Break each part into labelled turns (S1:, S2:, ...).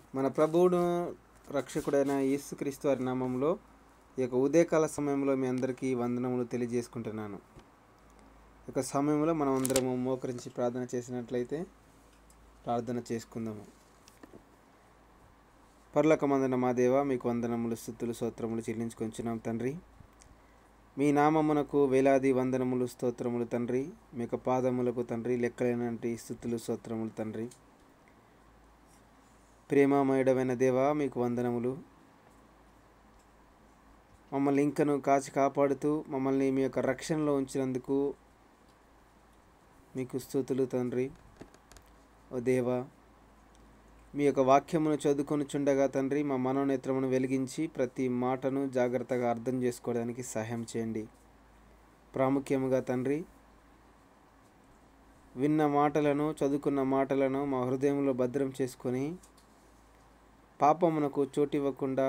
S1: మన ప్రభువును రక్షకుడైన యేసుక్రీస్తు వారి నామంలో ఈ యొక్క ఉదయకాల సమయంలో మీ అందరికీ వందనములు తెలియజేసుకుంటున్నాను ఈ యొక్క సమయంలో మనం అందరము మోకరించి ప్రార్థన చేసినట్లయితే ప్రార్థన చేసుకుందాము పర్లకమందన మా దేవ మీకు వందనములు స్థుతులు స్తోత్రములు చెల్లించుకొంచున్నాం తండ్రి మీ నామమునకు వేలాది వందనములు స్తోత్రములు తండ్రి మీ యొక్క పాదములకు తండ్రి లెక్కలేనంటి స్థుతులు స్తోత్రములు తండ్రి ప్రేమమయుడమైన దేవా మీకు వందనములు మమ్మల్ని ఇంకను కాచి కాపాడుతూ మమ్మల్ని మీ యొక్క రక్షణలో ఉంచినందుకు మీకు స్థుతులు తండ్రి ఓ దేవా మీ యొక్క వాక్యమును చదువుకొని చుండగా తండ్రి మా మనోనేత్రమును వెలిగించి ప్రతి మాటను జాగ్రత్తగా అర్థం చేసుకోవడానికి సహాయం చేయండి ప్రాముఖ్యముగా తండ్రి విన్న మాటలను చదువుకున్న మాటలను మా హృదయంలో భద్రం చేసుకొని పాపమునకు చోటివ్వకుండా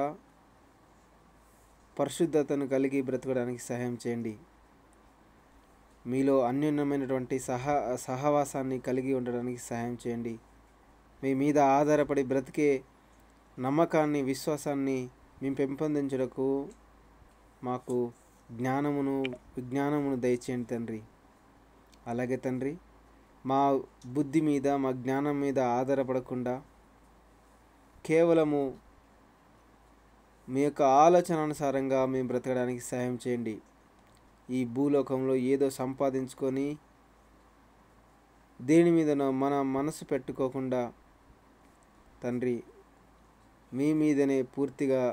S1: పరిశుద్ధతను కలిగి బ్రతకడానికి సహాయం చేయండి మీలో అన్యోన్యమైనటువంటి సహా సహవాసాన్ని కలిగి ఉండడానికి సహాయం చేయండి మీ మీద ఆధారపడి బ్రతికే నమ్మకాన్ని విశ్వాసాన్ని మేము పెంపొందించుటకు మాకు జ్ఞానమును విజ్ఞానమును దయచేయండి తండ్రి అలాగే తండ్రి మా బుద్ధి మీద మా జ్ఞానం మీద ఆధారపడకుండా కేవలము మీ యొక్క ఆలోచన అనుసారంగా మేము బ్రతకడానికి సహాయం చేయండి ఈ భూలోకంలో ఏదో సంపాదించుకొని దేని మీదనో మన మనసు పెట్టుకోకుండా తండ్రి మీ మీదనే పూర్తిగా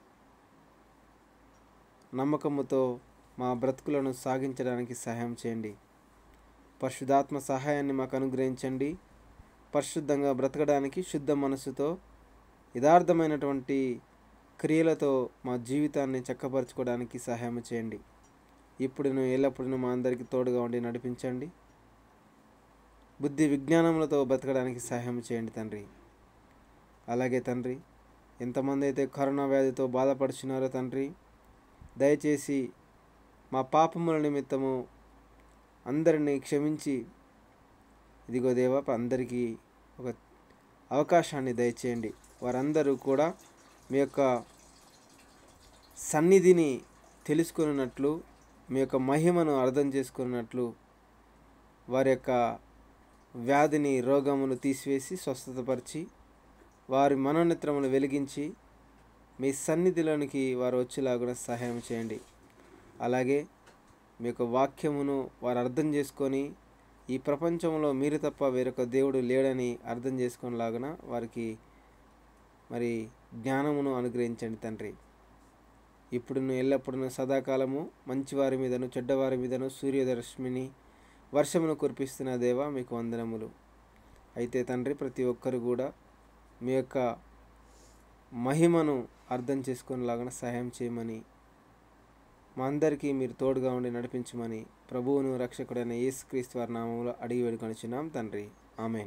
S1: నమ్మకముతో మా బ్రతుకులను సాగించడానికి సహాయం చేయండి పరిశుద్ధాత్మ సహాయాన్ని మాకు అనుగ్రహించండి పరిశుద్ధంగా బ్రతకడానికి శుద్ధ మనసుతో యథార్థమైనటువంటి క్రియలతో మా జీవితాన్ని చక్కపరచుకోవడానికి సహాయం చేయండి ఇప్పుడును ఎల్లప్పుడూ మా అందరికీ తోడుగా ఉండి నడిపించండి బుద్ధి విజ్ఞానములతో బ్రతకడానికి సహాయం చేయండి తండ్రి అలాగే తండ్రి ఎంతమంది అయితే కరోనా వ్యాధితో బాధపడుచున్నారో తండ్రి దయచేసి మా పాపముల నిమిత్తము అందరినీ క్షమించి ఇదిగో దేవా అందరికీ ఒక అవకాశాన్ని దయచేయండి వారందరూ కూడా మీ యొక్క సన్నిధిని తెలుసుకున్నట్లు మీ యొక్క మహిమను అర్థం చేసుకున్నట్లు వారి యొక్క వ్యాధిని రోగమును తీసివేసి స్వస్థతపరిచి వారి మనోనేత్రములు వెలిగించి మీ సన్నిధిలోనికి వారు వచ్చేలాగా సహాయం చేయండి అలాగే మీ యొక్క వాక్యమును వారు అర్థం చేసుకొని ఈ ప్రపంచంలో మీరు తప్ప వేరొక దేవుడు లేడని అర్థం చేసుకునేలాగున వారికి మరి జ్ఞానమును అనుగ్రహించండి తండ్రి ఇప్పుడును ఎల్లప్పుడూ సదాకాలము మంచివారి మీదను చెడ్డవారి మీదను సూర్యదర్శిని వర్షమును కురిపిస్తున్న దేవా మీకు వందనములు అయితే తండ్రి ప్రతి ఒక్కరు కూడా మీ యొక్క మహిమను అర్థం చేసుకునేలాగా సహాయం చేయమని మా అందరికీ మీరు తోడుగా ఉండి నడిపించమని ప్రభువును రక్షకుడైన యేసుక్రీస్తు వారి నామంలో అడిగి వేడుకొనిచున్నాం తండ్రి ఆమెన్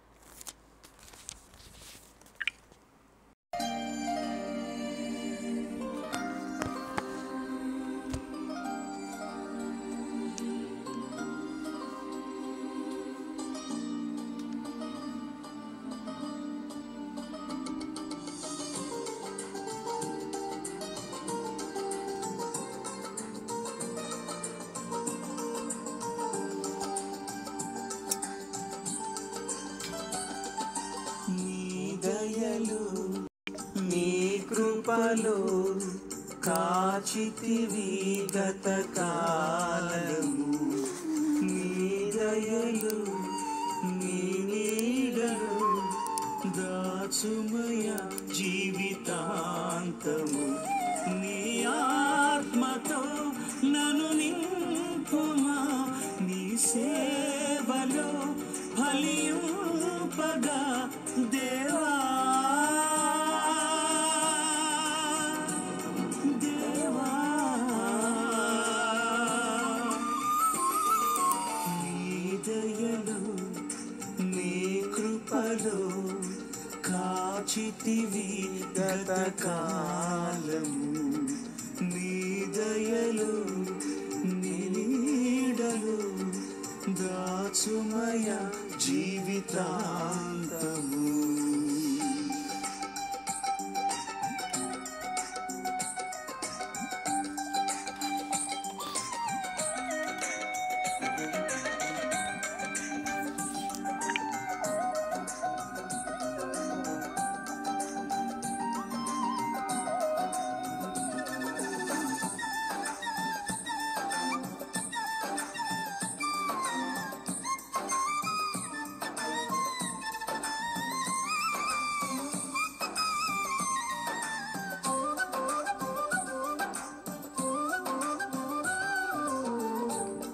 S2: నీ దయలు నీ కృపలు కాచితివి గత కాలము నీ దయలు నీ నీడలు దాచుమయ జీవితాంతము నీ ఆత్మతో నన్ను నింపుమా నీ సేవలో ఫలింపగా దేవా దేవా నీ దయలు నీ కృపలో కాచితివి గత కాలము నీ దయలు నీ నీడలు దాచుమయ జీవితాంతము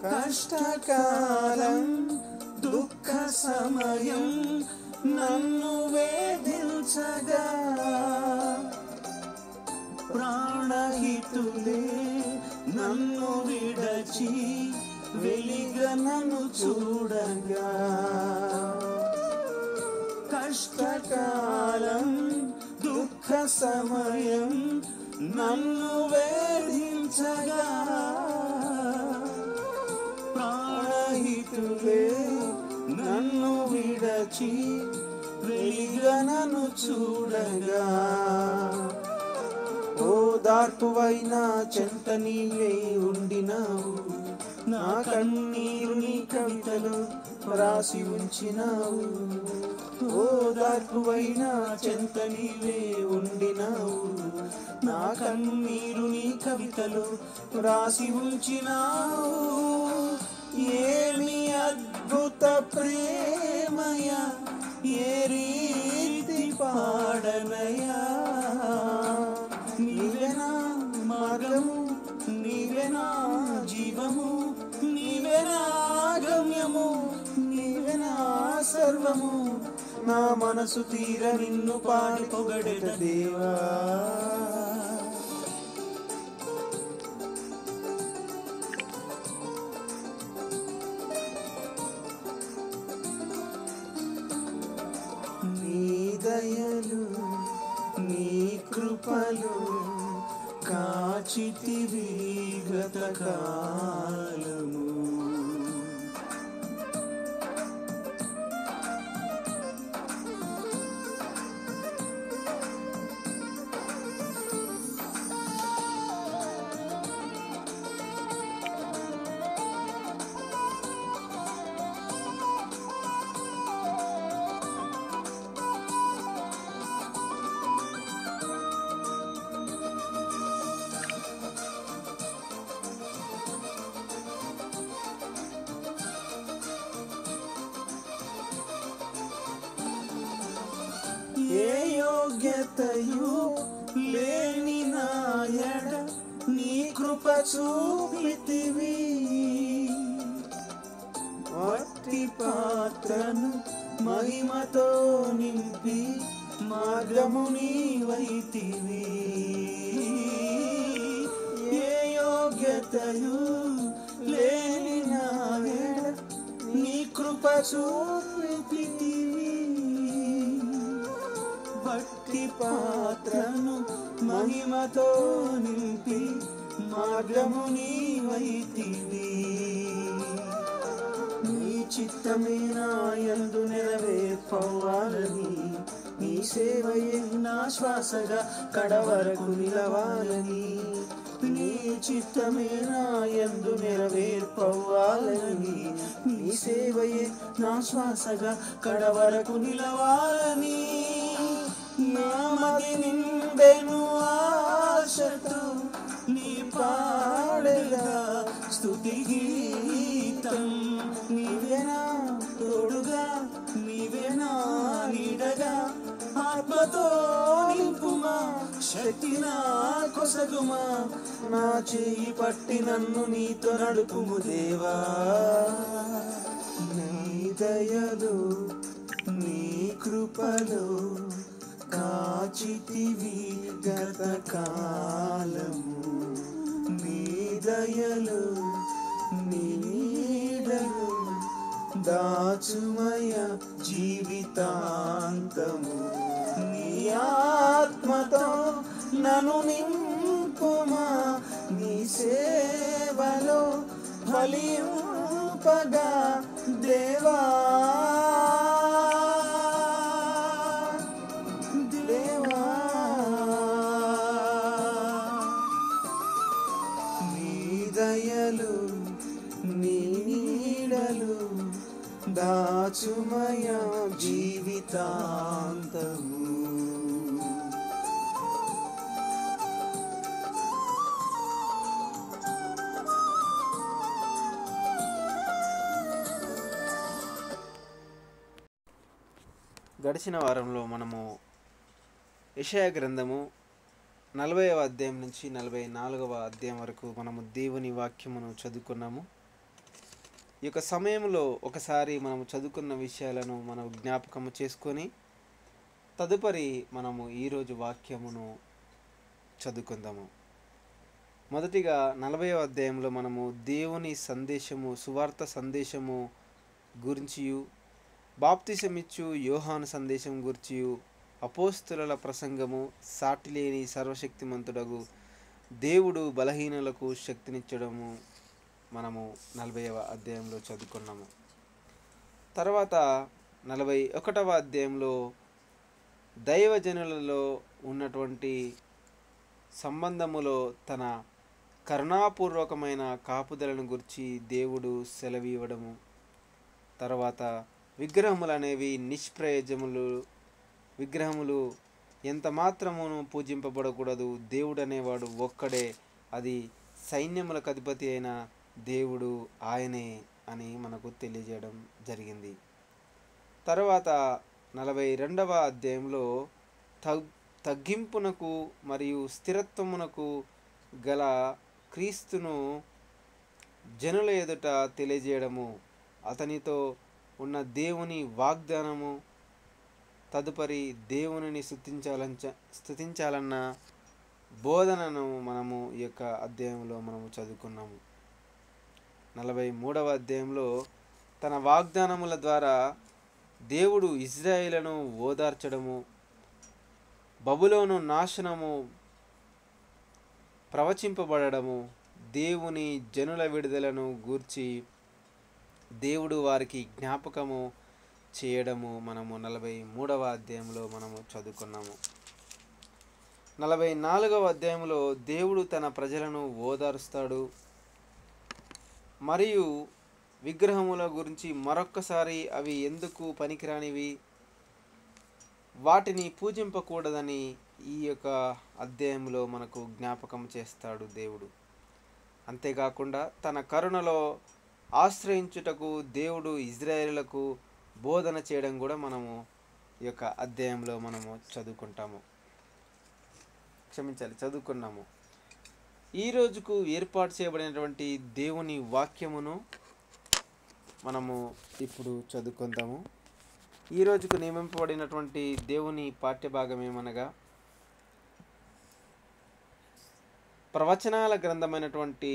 S2: కష్టకాలం దుఃఖ సమయం నన్ను వేధించగా ప్రాణహితులే నన్ను విడచి వెలిగ నన్ను చూడగా కష్టకాలం దుఃఖ సమయం నన్ను వేధించగా ప్రాణహితులే నన్ను విడచి వెలిగ నన్ను చూడగా ఓ దార్పువైన చెంత నీవే ఉండినావు నా కన్నీరు నీ కవితలు రాసి ఉంచినావు ఓ దార్పువైన చెంత నీవే ఉండినావు నా కన్నీరు నీ కవితలు రాసి ఉంచినావు ఏమి అద్భుత ప్రేమయ ఏ రీతి పాడనయా నీవేనా మార్గము నీవేనా జీవము నీవేనా గమ్యము నీవేనా సర్వము నా మనసు తీర నిన్ను పాడి పొగడెట దేవా నీ దయలు నీ కృపలు కాచితివి గత కాలము ఏ యోగ్యతయు లేని నాయడ నీ కృప చూపితివి వట్టి పాత్రను మహిమతో నింపి మార్గము నీవైతివి ఏ యోగ్యతయు లేని నాయడ నీ కృప చూపితివి భక్తి పాత్రను మహిమతో నింపి మార్గము నీవైతివి నీ చిత్తమే నాయందు నెరవేర్పవ్వాలని నీ సేవయే నా శ్వాసగా కడవరకు నిలవాలని నీ చిత్తమే నాయందు నెరవేర్పవ్వాలని నీ సేవయే నా శ్వాసగా కడవరకు నిలవాలని నామది నిండెను ఆశతో నీ పాడగా స్తుతి గీతం నీవేనా తోడుగా నీవేనా నీడగా ఆత్మతో నింపుమా శక్తి నా కొసగుమా నా చేయి పట్టి నన్ను నీతో నడుపుము దేవా నీ దయలు నీ కృపలో కాచితివి గత కాలము నీ దయలు నీ నీడలు దాచుమయ జీవితాంతము నీ ఆత్మతో నన్ను నింపుమా నీ సేవలో ఫలింపగా దేవా దేవా నీ దయలు నీ నీడలు దాచుమయ జీవితాంతము
S1: గడిచిన వారంలో మనము యెషయా గ్రంథము నలభైవ అధ్యాయం నుంచి నలభై నాలుగవ అధ్యాయం వరకు మనము దేవుని వాక్యమును చదువుకున్నాము ఈ యొక్క సమయంలో ఒకసారి మనం చదువుకున్న విషయాలను మనం జ్ఞాపకం చేసుకొని తదుపరి మనము ఈరోజు వాక్యమును చదువుకుందాము మొదటిగా నలభై అధ్యాయంలో మనము దేవుని సందేశము సువార్త సందేశము గురించియు బాప్తిసమిచ్చు యోహాను సందేశం గురించియు అపోస్తుల ప్రసంగము సాటిలేని సర్వశక్తిమంతుడగు దేవుడు బలహీనులకు శక్తినిచ్చడము మనము నలభైవ అధ్యాయంలో చదువుకున్నాము తర్వాత నలభై ఒకటవ అధ్యాయంలో దైవజనులలో ఉన్నటువంటి సంబంధములో తన కరుణాపూర్వకమైన కాపుదలను గురించి దేవుడు సెలవివ్వడము తర్వాత విగ్రహములు అనేవి నిష్ప్రయోజములు విగ్రహములు ఎంత మాత్రమును పూజింపబడకూడదు దేవుడు అనేవాడు ఒక్కడే అది సైన్యములకు అధిపతి అయిన దేవుడు ఆయనే అని మనకు తెలియజేయడం జరిగింది తర్వాత నలభై రెండవ అధ్యాయంలో తగ్ తగ్గింపునకు మరియు స్థిరత్వమునకు గల క్రీస్తును జనుల ఎదుట తెలియజేయడము అతనితో ఉన్న దేవుని వాగ్దానము తదుపరి దేవునిని స్థుతించాలంచ స్థుతించాలన్న బోధనను మనము ఈ యొక్క అధ్యాయంలో మనము చదువుకున్నాము నలభై మూడవ అధ్యాయంలో తన వాగ్దానముల ద్వారా దేవుడు ఇజ్రాయేలను ఓదార్చడము బబులోను నాశనము ప్రవచింపబడము దేవుని జనుల విడుదలను గూర్చి దేవుడు వారికి జ్ఞాపకము చేయడము మనము నలభై మూడవ అధ్యాయంలో మనము చదువుకున్నాము నలభై నాలుగవ అధ్యాయంలో దేవుడు తన ప్రజలను ఓదారుస్తాడు మరియు విగ్రహముల గురించి మరొక్కసారి అవి ఎందుకు పనికిరానివి వాటిని పూజింపకూడదని ఈ యొక్క అధ్యాయంలో మనకు జ్ఞాపకం చేస్తాడు దేవుడు అంతేకాకుండా తన కరుణలో ఆశ్రయించుటకు దేవుడు ఇజ్రాయేలులకు బోధన చేయడం కూడా మనము ఈ యొక్క అధ్యాయంలో మనము చదువుకుంటాము క్షమించాలి చదువుకున్నాము ఈ రోజుకు ఏర్పాటు చేయబడినటువంటి దేవుని వాక్యమును మనము ఇప్పుడు చదువుకుందాము ఈ రోజుకు నియమింపబడినటువంటి దేవుని పాఠ్యభాగం ఏమనగా ప్రవచనాల గ్రంథమైనటువంటి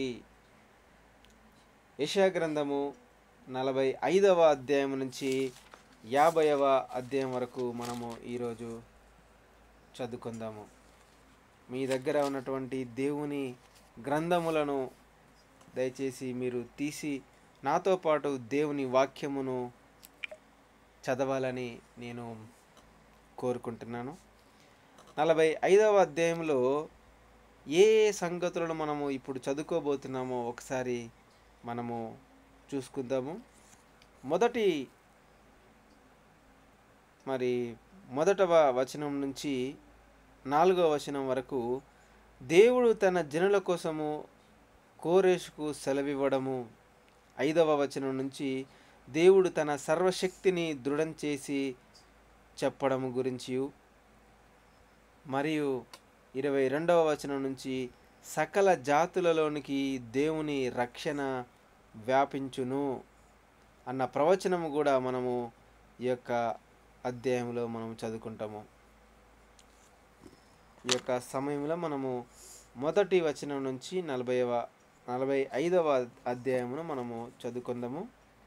S1: యశా గ్రంథము నలభై ఐదవ అధ్యాయం నుంచి యాభైవ అధ్యాయం వరకు మనము ఈరోజు చదువుకుందాము మీ దగ్గర ఉన్నటువంటి దేవుని గ్రంథములను దయచేసి మీరు తీసి నాతో పాటు దేవుని వాక్యమును చదవాలని నేను కోరుకుంటున్నాను నలభై ఐదవ అధ్యాయంలో ఏ ఏ సంగతులను మనము ఇప్పుడు చదువుకోబోతున్నామో ఒకసారి మనము చూసుకుందాము మొదటి మరి మొదటవ వచనం నుంచి నాలుగవ వచనం వరకు దేవుడు తన జనుల కోసము కోరేషుకు సెలవివ్వడము ఐదవ వచనం నుంచి దేవుడు తన సర్వశక్తిని దృఢం చేసి చెప్పడము గురించి మరియు ఇరవై రెండవ వచనం నుంచి సకల జాతులలోనికి దేవుని రక్షణ వ్యాపించును అన్న ప్రవచనము కూడా మనము ఈ యొక్క అధ్యాయంలో మనం చదువుకుంటాము ఈ యొక్క సమయంలో మనము మొదటి వచనం నుంచి నలభైవ నలభై ఐదవ అధ్యాయమును మనము చదువుకుందాము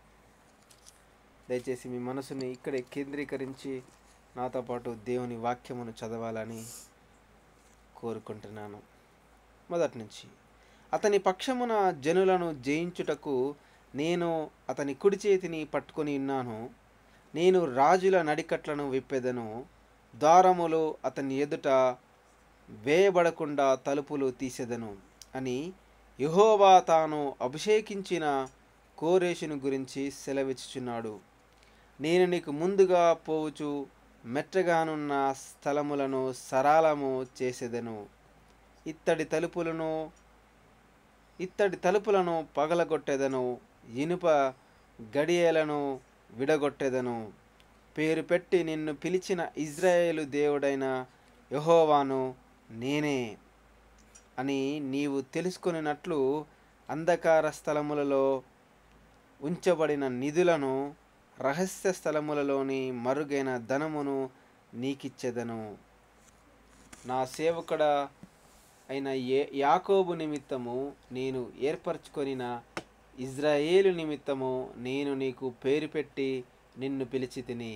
S1: దయచేసి మీ మనసుని ఇక్కడే కేంద్రీకరించి నాతో పాటు దేవుని వాక్యమును చదవాలని కోరుకుంటున్నాను మొదటి నుంచి అతని పక్షమున జనులను జయించుటకు నేను అతని కుడి చేతిని పట్టుకొని ఉన్నాను నేను రాజుల నడికట్లను విప్పెదను ద్వారములు అతని ఎదుట వేయబడకుండా తలుపులు తీసెదను అని యహోవా తాను అభిషేకించిన కోరేషుని గురించి సెలవిచ్చుచున్నాడు నేను నీకు ముందుగా పోవుచు మెట్టగానున్న స్థలములను సరాలము చేసేదను ఇత్తడి తలుపులను ఇత్తడి తలుపులను పగలగొట్టెదను ఇనుప గడియలను విడగొట్టెదను పేరు పెట్టి నిన్ను పిలిచిన ఇజ్రాయేలు దేవుడైన యహోవాను నేనే అని నీవు తెలుసుకొనినట్లు అంధకార స్థలములలో ఉంచబడిన నిధులను రహస్య స్థలములలోని మరుగైన ధనమును నీకిచ్చెదను నా సేవకుడ అయిన ఏ యాకోబు నిమిత్తము నేను ఏర్పరచుకొనిన ఇజ్రాయేలు నిమిత్తము నేను నీకు పేరు పెట్టి నిన్ను పిలిచి తిని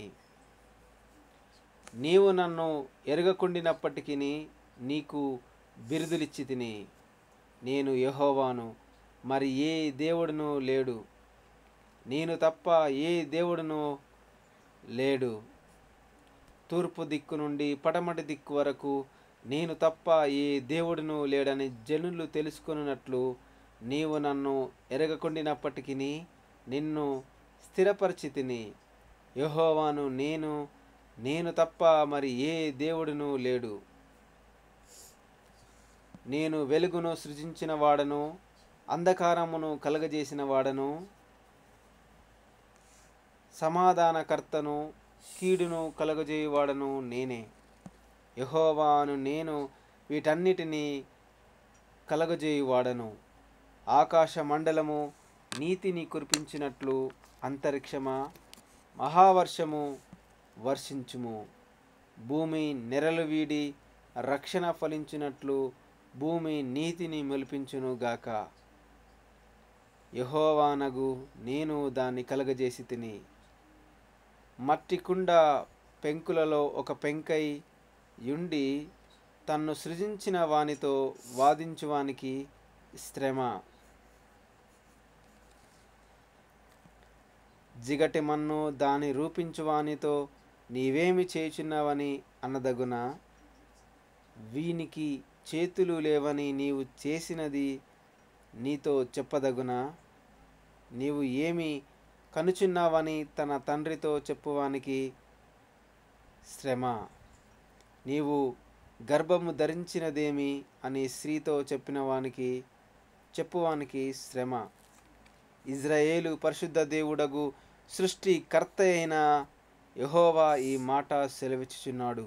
S1: నీవు నన్ను ఎరగకుండినప్పటికీ నీకు బిరుదులిచ్చి తిని నేను యెహోవాను మరి ఏ దేవుడును లేడు నేను తప్ప ఏ దేవుడును లేడు తూర్పు దిక్కు నుండి పడమటి దిక్కు వరకు నేను తప్ప ఏ దేవుడును లేడని జనులు తెలుసుకున్నట్లు నీవు నన్ను ఎరగకుండినప్పటికీ నిన్ను స్థిరపరిచితిని యెహోవాను నేను నేను తప్ప మరి ఏ దేవుడును లేడు నేను వెలుగును సృజించిన వాడను అంధకారమును కలగజేసిన వాడను సమాధానకర్తను కీడును కలగజేయువాడను నేనే యహోవాను నేను వీటన్నిటినీ కలగజేయువాడను ఆకాశ మండలము నీతిని కురిపించినట్లు అంతరిక్షమా మహావర్షము వర్షించుము భూమి నెరలు వీడి రక్షణ ఫలించినట్లు భూమి నీతిని మెలిపించునుగాక యహోవానగు నేను దాన్ని కలగజేసి తిని మట్టి కుండ పెంకులలో ఒక పెంకై యుండి తన్ను సృజించిన వానితో వాదించువానికి శ్రమ జిగటి మన్ను దాని రూపించువానితో నీవేమి చేయుచున్నావని అన్నదగున వీనికి చేతులు లేవని నీవు చేసినది నీతో చెప్పదగునా నీవు ఏమి కనుచున్నావని తన తండ్రితో చెప్పువానికి శ్రమ నీవు గర్భము ధరించినదేమి అని స్త్రీతో చెప్పిన వానికి చెప్పువానికి శ్రమ ఇజ్రాయేలు పరిశుద్ధ దేవుడగు సృష్టికర్త అయిన యహోవా ఈ మాట సెలవిచ్చుచున్నాడు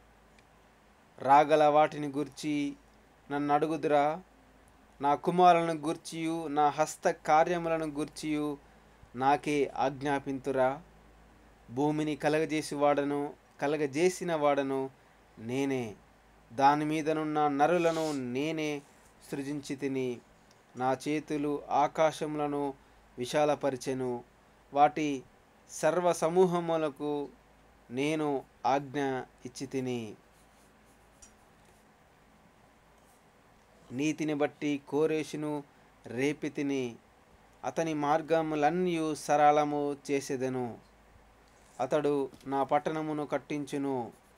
S1: రాగల వాటిని గుర్చి నన్ను అడుగుదురా నా కుమారులను గూర్చియు నా హస్త కార్యములను గూర్చియు నాకే ఆజ్ఞాపింతురా భూమిని కలగజేసి వాడను కలగజేసిన వాడను నేనే దాని మీదనున్న నరులను నేనే సృజించి తిని నా చేతులు ఆకాశములను విశాలపరిచెను వాటి సర్వ సమూహములకు నేను ఆజ్ఞ ఇచ్చి తిని నీతిని బట్టి కోరేషును రేపి తిని అతని మార్గములన్నీ సరళము చేసేదను అతడు నా పట్టణమును కట్టించును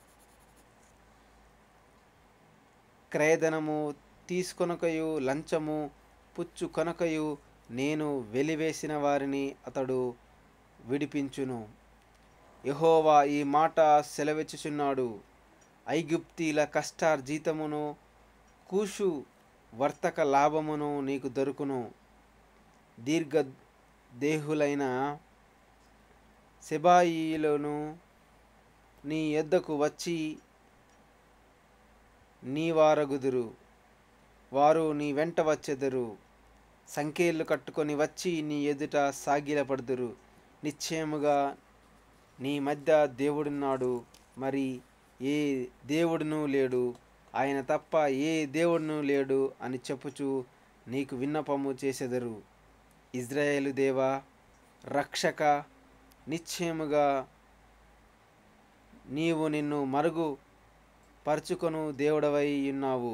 S1: క్రయధనము తీసుకొనకయు లంచము పుచ్చు కొనకయు నేను వెలివేసిన వారిని అతడు విడిపించును యహోవా ఈ మాట సెలవిచ్చుచున్నాడు ఐగుప్తీల కష్టార్జీతమును కూషు వర్తక లాభమును నీకు దొరుకును దీర్ఘ దేహులైన సెబాయిలను నీ యొద్దకు వచ్చి నీ వారగుదురు వారు నీ వెంట వచ్చెదరు సంకేళ్ళు కట్టుకొని వచ్చి నీ ఎదుట సాగిలపడుదురు నిశ్చయముగా నీ మధ్య దేవుడున్నాడు మరి ఏ దేవుడును లేడు ఆయన తప్ప ఏ దేవుడును లేడు అని చెప్పుచు నీకు విన్నపము చేసెదరు ఇజ్రాయేలు దేవా రక్షక నిశ్చయముగా నీవు నిన్ను మరుగు పరుచుకొను దేవుడవై ఉన్నావు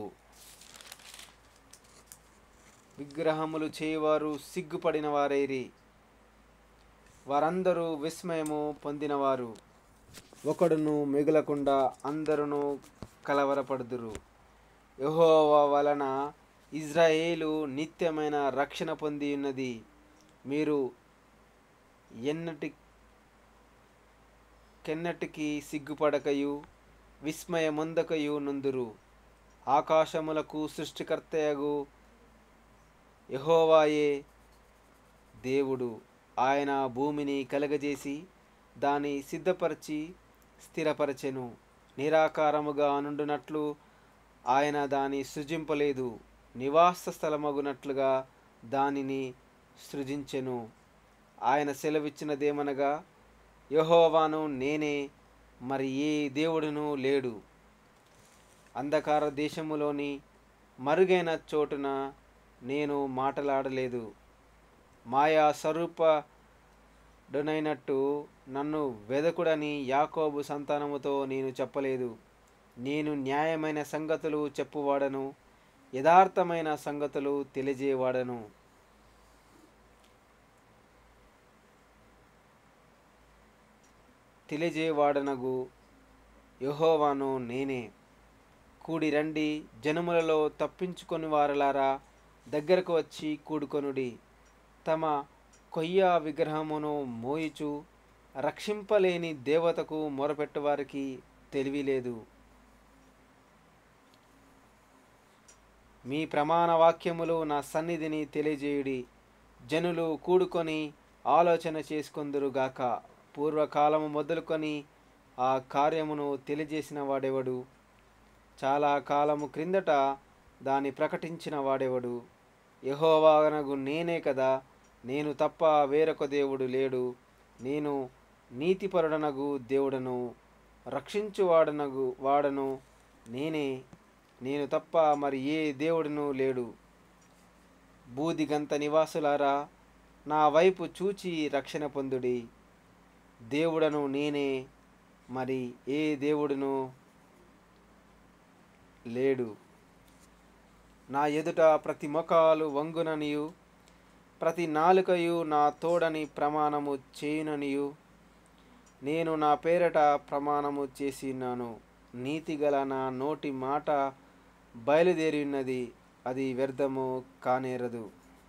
S1: విగ్రహములు చేయవారు సిగ్గుపడిన వారైరి వారందరూ విస్మయము పొందినవారు ఒకడును మిగలకుండా అందరును కలవరపడుదురు యెహోవా వలన ఇజ్రాయేలు నిత్యమైన రక్షణ పొంది ఉన్నది మీరు ఎన్నటి కెన్నటికి సిగ్గుపడకయు విస్మయమొందకయు నుందురు ఆకాశములకు సృష్టికర్తయగు యహోవాయే దేవుడు ఆయన భూమిని కలగజేసి దాని సిద్ధపరిచి స్థిరపరచెను నిరాకారముగా నుండునట్లు ఆయన దాని సృజింపలేదు నివాస స్థలమగునట్లుగా దానిని సృజించెను ఆయన సెలవిచ్చినదేమనగా యహోవాను నేనే మరి ఏ దేవుడును లేడు అంధకార దేశములోని మరుగైన చోటున నేను మాటలాడలేదు మాయా స్వరూపడునైనట్టు నన్ను వెదకుడని యాకోబు సంతానముతో నేను చెప్పలేదు నేను న్యాయమైన సంగతులు చెప్పువాడను యథార్థమైన సంగతులు తెలియజేవాడను తెలియజేవాడనగు యహోవాను నేనే కూడి రండి జనములలో తప్పించుకొని వారలారా దగ్గరకు వచ్చి కూడుకొనుడి తమ కొయ్య విగ్రహమును మోయిచు రక్షింపలేని దేవతకు మొరపెట్టువారికి తెలివి లేదు మీ ప్రమాణ వాక్యములు నా సన్నిధిని తెలియజేయుడి జనులు కూడుకొని ఆలోచన చేసుకొందురుగాక పూర్వకాలము మొదలుకొని ఆ కార్యమును తెలియజేసిన వాడెవడు చాలా కాలము క్రిందట దాన్ని ప్రకటించిన వాడెవడు యహోవానగు నేనే కదా నేను తప్ప వేరొక దేవుడు లేడు నేను నీతిపరుడనగు దేవుడను రక్షించువాడనగు వాడను నేనే నేను తప్ప మరి ఏ దేవుడును లేడు బూదిగంత నివాసులారా నా వైపు చూచి రక్షణ పొందుడి దేవుడను నేనే మరి ఏ దేవుడును లేడు నా ఎదుట ప్రతి మొఖాలు వంగుననియు ప్రతి నాలుకయు నా తోడని ప్రమాణము చేయుననియు నేను నా పేరట ప్రమాణము చేసినాను నీతిగల నా నోటి మాట బయలుదేరి ఉన్నది అది వ్యర్థము కానేరదు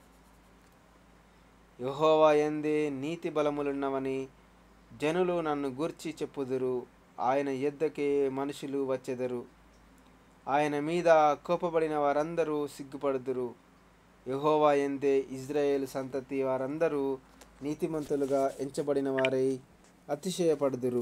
S1: యహోవా ఎందే నీతి బలములున్నవని జనులు నన్ను గూర్చి చెప్పుదురు ఆయన ఎద్దకే మనుషులు వచ్చెదరు ఆయన మీద కోపబడిన వారందరూ సిగ్గుపడుదురు యహోవా ఎందే ఇజ్రాయేల్ సంతతి వారందరూ నీతిమంతులుగా ఎంచబడిన వారై అతిశయపడుదురు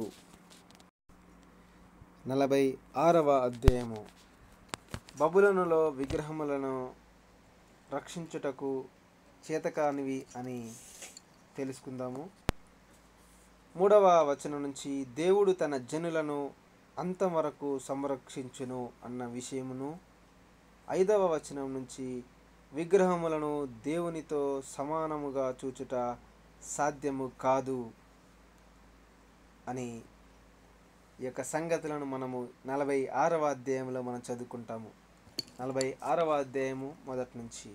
S1: నలభై ఆరవ అధ్యాయము బబులనులో విగ్రహములను రక్షించుటకు చేతకానివి అని తెలుసుకుందాము మూడవ వచనం నుంచి దేవుడు తన జనులను అంతం వరకు సంరక్షించును అన్న విషయమును ఐదవ వచనం నుంచి విగ్రహములను దేవునితో సమానముగా చూచుట సాధ్యము కాదు అని ఈ యొక్క సంగతులను మనము నలభై ఆరవ అధ్యాయంలో మనం చదువుకుంటాము నలభై ఆరవ అధ్యాయము మొదటి నుంచి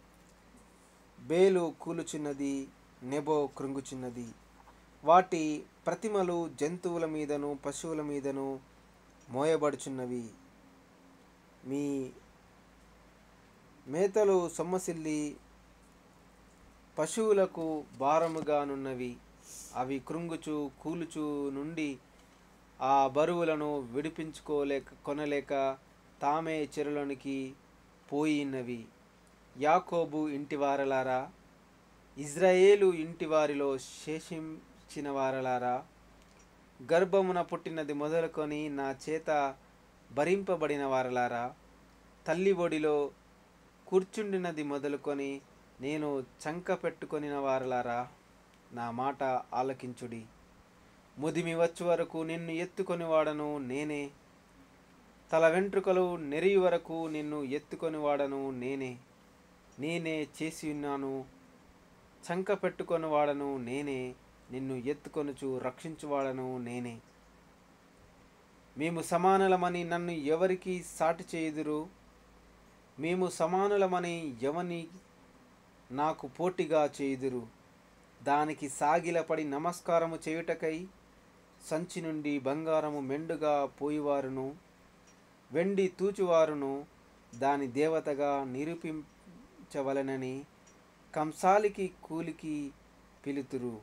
S1: బేలు కూలుచున్నది నెబో కృంగుచున్నది వాటి ప్రతిమలు జంతువుల మీదను పశువుల మీదను మోయబడుచున్నవి మీ మేతలు సొమ్మసిల్లి పశువులకు భారముగానున్నవి అవి కృంగుచు కూలుచు నుండి ఆ బరువులను విడిపించుకోలేక కొనలేక తామే చెరులోనికి పోయినవి యాకోబు ఇంటి వారలారా ఇజ్రాయేలు ఇంటి వారిలో శేషించిన వారలారా గర్భమున పుట్టినది మొదలుకొని నా చేత భరింపబడిన వారలారా తల్లి ఒడిలో కూర్చుండినది మొదలుకొని నేను చంక పెట్టుకొనిన వారలారా నా మాట ఆలకించుడి ముదిమి వచ్చు వరకు నిన్ను ఎత్తుకొని వాడను నేనే తల వెంట్రుకలు నెరిగి వరకు నిన్ను ఎత్తుకొని వాడను నేనే నేనే చేసి ఉన్నాను చంక పెట్టుకొని వాడను నేనే నిన్ను ఎత్తుకొనుచు రక్షించువాడను నేనే మేము సమానులమని నన్ను ఎవరికి సాటి చేయుదురు మేము సమానులమని ఎవని నాకు పోటీగా చేయుదురు దానికి సాగిలపడి నమస్కారము చేయుటకై సంచి నుండి బంగారము మెండుగా పోయివారును వెండి తూచువారును దాని దేవతగా నిరూపించవలనని కంసాలికి కూలికి పిలుతురు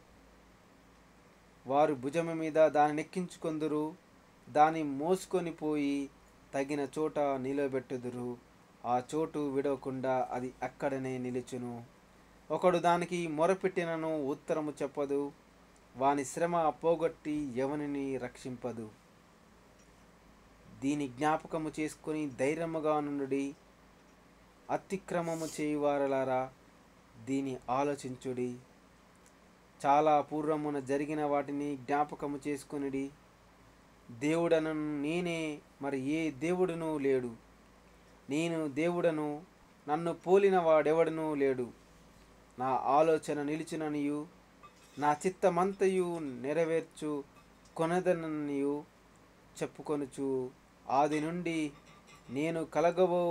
S1: వారు భుజము మీద దాని నెక్కించుకొందురు దాని మోసుకొని పోయి తగిన చోట నిలబెట్టుదురు ఆ చోటు విడవకుండా అది అక్కడనే నిలుచును ఒకడు దానికి మొరపెట్టినను ఉత్తరము చెప్పదు వాని శ్రమ పోగొట్టి ఎవనిని రక్షింపదు దీని జ్ఞాపకము చేసుకొని ధైర్యముగా నుండి అతిక్రమము చేయువారలారా దీని ఆలోచించుడి చాలా పూర్వమున జరిగిన వాటిని జ్ఞాపకము చేసుకొనిడి దేవుడను నేనే మరి ఏ దేవుడును లేడు నేను దేవుడను నన్ను పోలిన వాడెవడనూ లేడు నా ఆలోచన నిలిచిననియు నా చిత్తమంతయు నెరవేర్చు కొనదననియు చెప్పుకొనుచు ఆది నుండి నేను కలగబో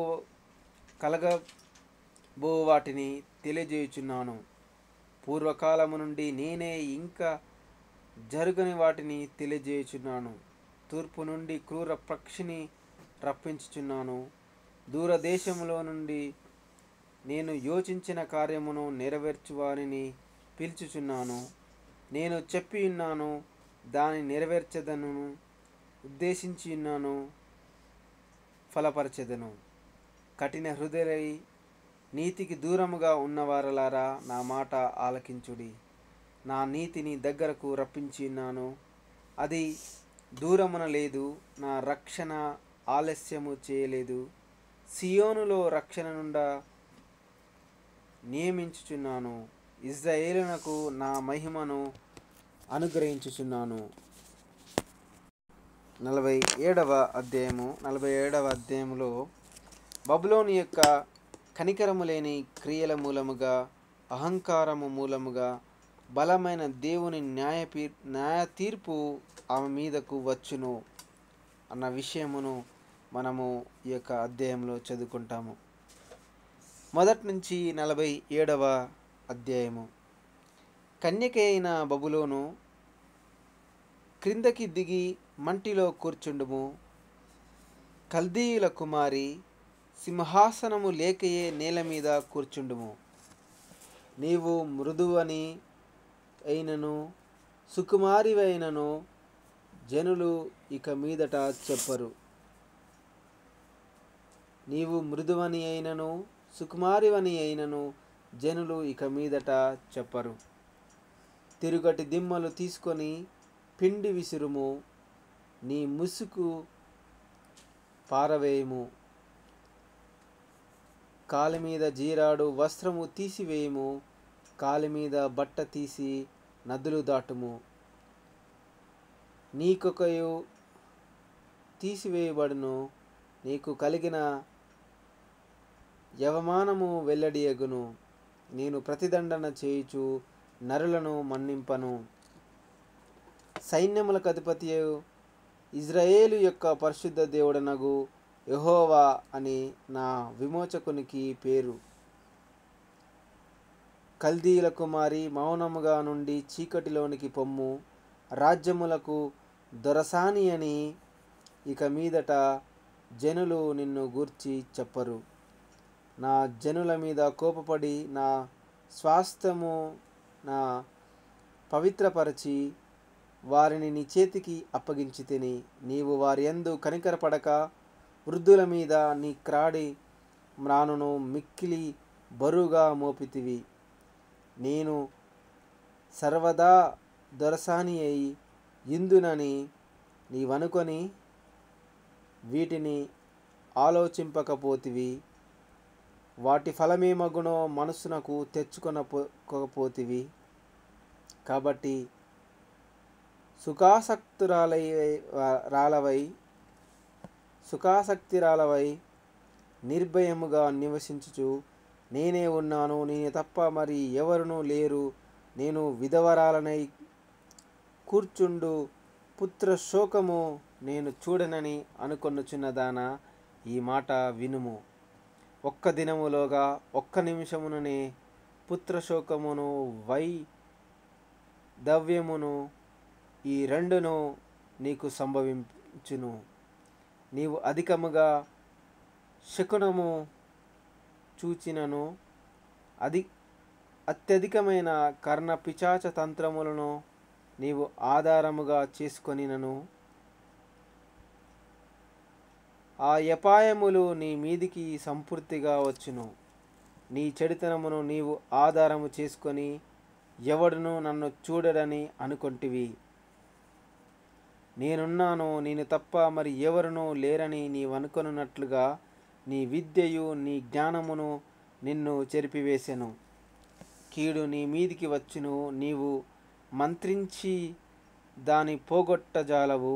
S1: కలగబో వాటిని తెలియజేయుచున్నాను పూర్వకాలము నుండి నేనే ఇంకా జరుగని వాటిని తెలియజేయుచున్నాను తూర్పు నుండి క్రూర పక్షిని రప్పించుచున్నాను దూరదేశములో నుండి నేను యోచించిన కార్యమును నెరవేర్చు వారిని పిలుచుచున్నాను నేను చెప్పి ఉన్నాను దాని నెరవేర్చదను ఉద్దేశించి ఉన్నాను ఫలపరచెదను కఠిన హృదయై నీతికి దూరముగా ఉన్నవారలారా నా మాట ఆలకించుడి నా నీతిని దగ్గరకు రప్పించి ఉన్నాను అది దూరమున లేదు నా రక్షణ ఆలస్యము చేయలేదు సియోనులో రక్షణ నుండా నియమించుచున్నాను ఇజ్రాయేలునకు నా మహిమను అనుగ్రహించుచున్నాను నలభై ఏడవ అధ్యాయము నలభై ఏడవ అధ్యాయములో బబులోని యొక్క కనికరము లేని క్రియల మూలముగా అహంకారము మూలముగా బలమైన దేవుని న్యాయ న్యాయ తీర్పు ఆమె మీదకు వచ్చును అన్న విషయమును మనము ఈ యొక్క అధ్యాయంలో చదువుకుంటాము మొదటి నుంచి నలభై ఏడవ అధ్యాయము కన్యక అయిన బబులోను క్రిందకి దిగి మంటిలో కూర్చుండుము కల్దీయుల కుమారి సింహాసనము లేకయే నేల మీద కూర్చుండుము నీవు మృదువని అయినను సుకుమారివైనను జనులు ఇక మీదట చెప్పరు నీవు మృదువని అయినను సుకుమారివని అయినను జనులు ఇక మీదట చెప్పరు తిరుగటి దిమ్మలు తీసుకొని పిండి విసురుము నీ ముసుగు పారవేయము కాలి మీద జీరాడు వస్త్రము తీసివేయము కాలి మీద బట్ట తీసి నదులు దాటుము నీకొకయు తీసివేయబడును నీకు కలిగిన యవమానము వెల్లడియగును నేను ప్రతిదండన చేయుచు నరులను మన్నింపను సైన్యములకు అధిపతి ఇజ్రాయేలు యొక్క పరిశుద్ధ దేవుడనగు యహోవా అని నా విమోచకునికి పేరు కల్దీల కుమారి మౌనముగా నుండి చీకటిలోనికి పొమ్ము రాజ్యములకు దొరసాని అని ఇక మీదట జనులు నిన్ను గూర్చి చెప్పరు నా జనుల మీద కోపపడి నా స్వాస్థ్యము నా పవిత్రపరచి వారిని నీ చేతికి అప్పగించి తిని నీవు వారి యందు కనికరపడక వృద్ధుల మీద నీ క్రాడి మ్రానును మిక్కిలి బరువుగా మోపితివి నేను సర్వదా దొరసాని అయి ఇందునని నీవనుకొని వీటిని ఆలోచింపకపోతివి వాటి ఫలమేమగునో మనస్సునకు తెచ్చుకొనపోతివి కాబట్టి సుఖాసక్తురాలై రాలవై సుఖాసక్తిరాలవై నిర్భయముగా నివసించుచు నేనే ఉన్నాను నేను తప్ప మరి ఎవరునూ లేరు నేను విధవరాలనై కూర్చుండు పుత్ర శోకము నేను చూడనని అనుకొనుచున్నదానా ఈ మాట వినుము ఒక్క దినములోగా ఒక్క నిమిషముననే పుత్రశోకమును వై దవ్యమును ఈ రెండును నీకు సంభవించును నీవు అధికముగా శకునము చూచినను అది అత్యధికమైన కర్ణ పిచాచ తంత్రములను నీవు ఆధారముగా చేసుకొనినను ఆ యపాయములు నీ మీదికి సంపూర్తిగా వచ్చును నీ చెడుతనమును నీవు ఆధారము చేసుకొని ఎవడును నన్ను చూడడని అనుకొంటివి నేనున్నాను నేను తప్ప మరి ఎవరునూ లేరని నీవనుకొనున్నట్లుగా నీ విద్యయు నీ జ్ఞానమును నిన్ను చెరిపివేసెను కీడు నీ మీదికి వచ్చును నీవు మంత్రించి దాని పోగొట్టజాలవు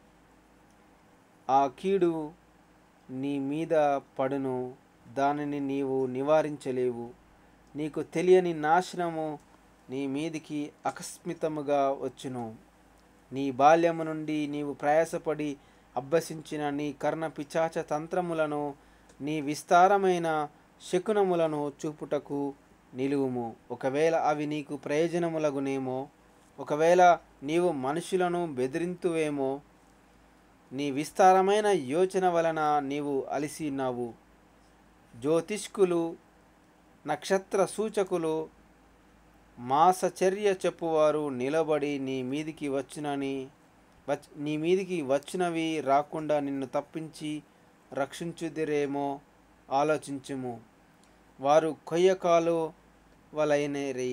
S1: ఆ కీడు నీ మీద పడును దానిని నీవు నివారించలేవు నీకు తెలియని నాశనము నీ మీదికి అకస్మితముగా వచ్చును నీ బాల్యము నుండి నీవు ప్రయాసపడి అభ్యసించిన నీ కర్ణ పిచాచ తంత్రములను నీ విస్తారమైన శకునములను చూపుటకు నిలువుము ఒకవేళ అవి నీకు ప్రయోజనములగునేమో ఒకవేళ నీవు మనుషులను బెదిరింతువేమో నీ విస్తారమైన యోచన వలన నీవు అలిసి ఉన్నావు జ్యోతిష్కులు నక్షత్ర సూచకులు మాసచర్య చెప్పువారు నిలబడి నీ మీదికి వచ్చునని వచ్ నీ మీదికి వచ్చినవి రాకుండా నిన్ను తప్పించి రక్షించుదిరేమో ఆలోచించుము వారు కొయ్యకాలు వలైనరి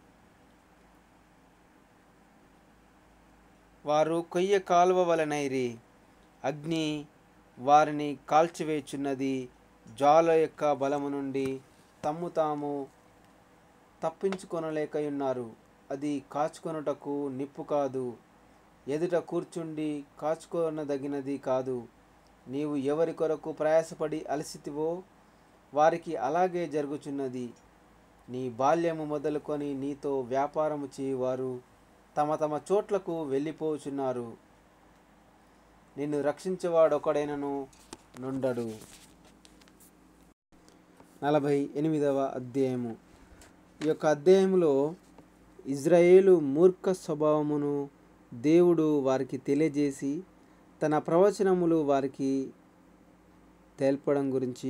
S1: వారు కొయ్య కాలువ వలనైరి అగ్ని వారిని కాల్చివేచున్నది జ్వాల యొక్క బలము నుండి తమ్ము తాము తప్పించుకొనలేకయున్నారు అది కాచుకొనుటకు నిప్పు కాదు ఎదుట కూర్చుండి కాచుకొనదగినది కాదు నీవు ఎవరి కొరకు ప్రయాసపడి అలసితివో వారికి అలాగే జరుగుచున్నది నీ బాల్యము మొదలుకొని నీతో వ్యాపారము చేయువారు తమ తమ చోట్లకు వెళ్ళిపోచున్నారు నిన్ను రక్షించేవాడొకడైనను నుండడు నలభై ఎనిమిదవ అధ్యాయము ఈ యొక్క అధ్యాయంలో ఇజ్రాయేలు మూర్ఖ స్వభావమును దేవుడు వారికి తెలియజేసి తన ప్రవచనములు వారికి తెల్పడం గురించి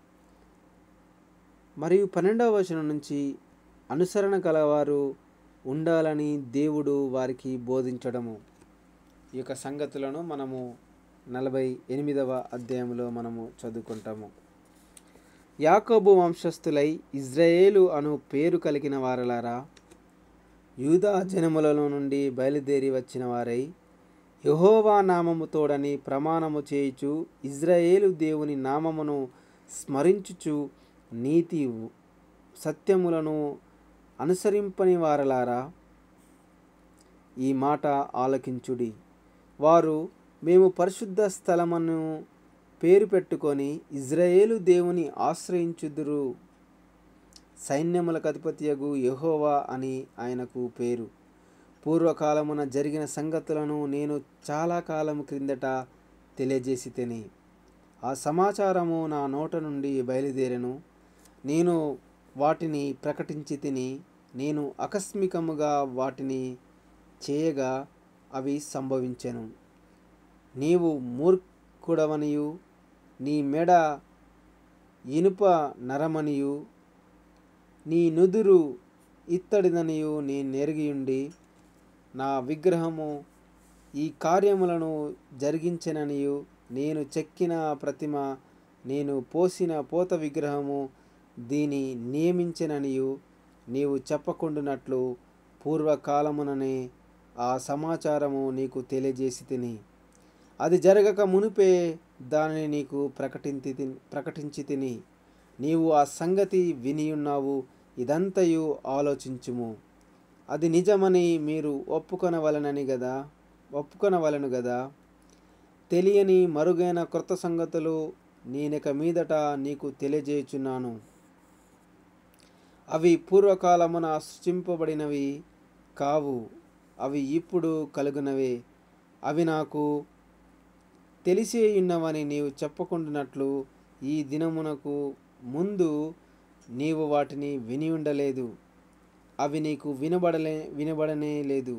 S1: మరియు పన్నెండవ వచనం నుంచి అనుసరణ కలవారు ఉండాలని దేవుడు వారికి బోధించడము ఈ యొక్క సంగతులను మనము నలభై ఎనిమిదవ అధ్యాయంలో మనము చదువుకుంటాము యాకోబు వంశస్థులై ఇజ్రాయేలు అను పేరు కలిగిన వారలారా యూదా జనములలో నుండి బయలుదేరి వచ్చిన వారై యహోవా నామము తోడని ప్రమాణము చేయుచు ఇజ్రాయేలు దేవుని నామమును స్మరించుచు నీతి సత్యములను అనుసరింపని వారలారా ఈ మాట ఆలకించుడి వారు మేము పరిశుద్ధ స్థలమును పేరు పెట్టుకొని ఇజ్రాయేలు దేవుని ఆశ్రయించుదురు సైన్యములకు అధిపతియగు యెహోవా అని ఆయనకు పేరు పూర్వకాలమున జరిగిన సంగతులను నేను చాలా కాలం క్రిందట తెలియజేసి తిని ఆ సమాచారము నా నోట నుండి బయలుదేరెను నేను వాటిని ప్రకటించి తిని నేను ఆకస్మికముగా వాటిని చేయగా అవి సంభవించెను నీవు మూర్ఖుడవనియు నీ మెడ ఇనుప నరమనియు నీ నుదురు ఇత్తడిదనియు నీ నెరిగియుండి నా విగ్రహము ఈ కార్యములను జరిగించననియు నేను చెక్కిన ప్రతిమ నేను పోసిన పోత విగ్రహము దీని నియమించననియు నీవు చెప్పకుండునట్లు పూర్వకాలముననే ఆ సమాచారము నీకు తెలియజేసి తిని అది జరగక మునిపే దానిని నీకు ప్రకటించి తిని ప్రకటించి తిని నీవు ఆ సంగతి వినియున్నావు ఇదంతయు ఆలోచించుము అది నిజమని మీరు ఒప్పుకొనవలనని గదా ఒప్పుకొనవలను గదా తెలియని మరుగైన క్రొత్త సంగతులు నేనిక మీదట నీకు తెలియజేయుచున్నాను అవి పూర్వకాలమున సృష్టింపబడినవి కావు అవి ఇప్పుడు కలుగునవే అవి నాకు తెలిసే ఉన్నవని నీవు చెప్పకుండానట్లు ఈ దినమునకు ముందు నీవు వాటిని విని ఉండలేదు అవి నీకు వినబడలే వినబడనే లేదు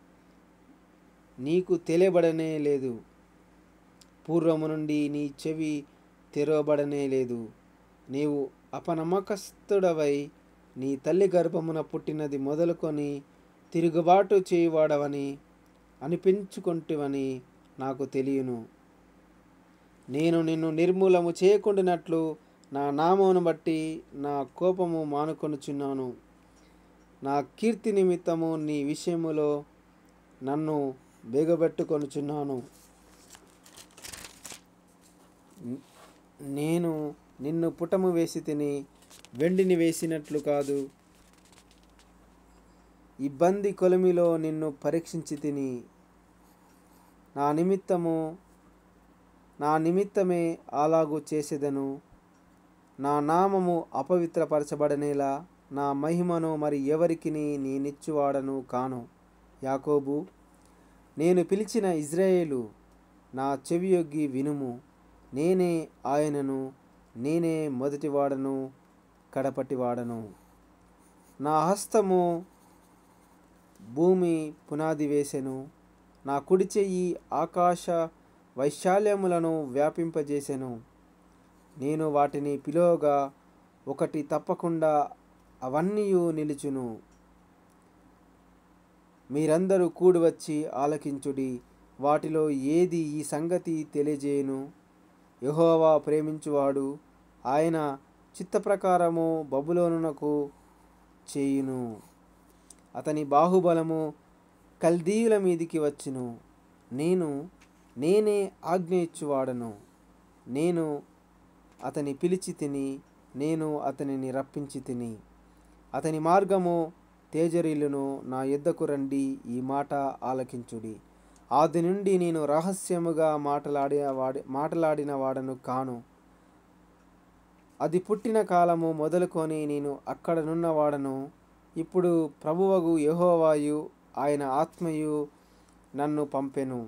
S1: నీకు తెలియబడనే లేదు పూర్వము నుండి నీ చెవి తెరవబడనే లేదు నీవు అపనమ్మకస్తుడవై నీ తల్లి గర్భమున పుట్టినది మొదలుకొని తిరుగుబాటు చేయువాడవని అనిపించుకుంటువని నాకు తెలియను నేను నిన్ను నిర్మూలము చేయకుండానట్లు నా నామమును బట్టి నా కోపము మానుకొనుచున్నాను నా కీర్తి నిమిత్తము నీ విషయములో నన్ను బేగబెట్టుకొనుచున్నాను న- నేను నిన్ను పుటము వేసి తిని వెండిని వేసినట్లు కాదు ఇబ్బంది కొలిమిలో నిన్ను పరీక్షించి తిని నా నిమిత్తము నా నిమిత్తమే అలాగు చేసేదను నా నామము అపవిత్రపరచబడనేలా నా మహిమను మరి ఎవరికి నేనిచ్చువాడను కాను యాకోబు నేను పిలిచిన ఇజ్రాయేలు నా చెవియొగ్గి వినుము నేనే ఆయనను నేనే మొదటివాడను కడపటివాడను నా హస్తము భూమి పునాది వేసెను నా కుడి చెయ్యి ఆకాశ వైశాల్యములను వ్యాపింపజేసెను నేను వాటిని పిలువగా ఒకటి తప్పకుండా అవన్నీ నిలుచును మీరందరూ కూడి వచ్చి ఆలకించుడి వాటిలో ఏది ఈ సంగతి తెలియజేయును యెహోవా ప్రేమించువాడు ఆయన చిత్త ప్రకారము బబులోనునకు చేయును అతని బాహుబలము కల్దీయుల మీదికి వచ్చును నేను నేనే ఆజ్ఞ ఇచ్చువాడను నేను అతని పిలిచి తిని నేను అతనిని రప్పించి తిని అతని మార్గము తేజరిల్లును నా యుద్ధకు రండి ఈ మాట ఆలకించుడి ఆది నుండి నేను రహస్యముగా మాటలాడిన వాడి మాటలాడిన వాడను కాను అది పుట్టిన కాలము మొదలుకొని నేను అక్కడనున్న వాడను ఇప్పుడు ప్రభువగు యెహోవాయు ఆయన ఆత్మయు నన్ను పంపెను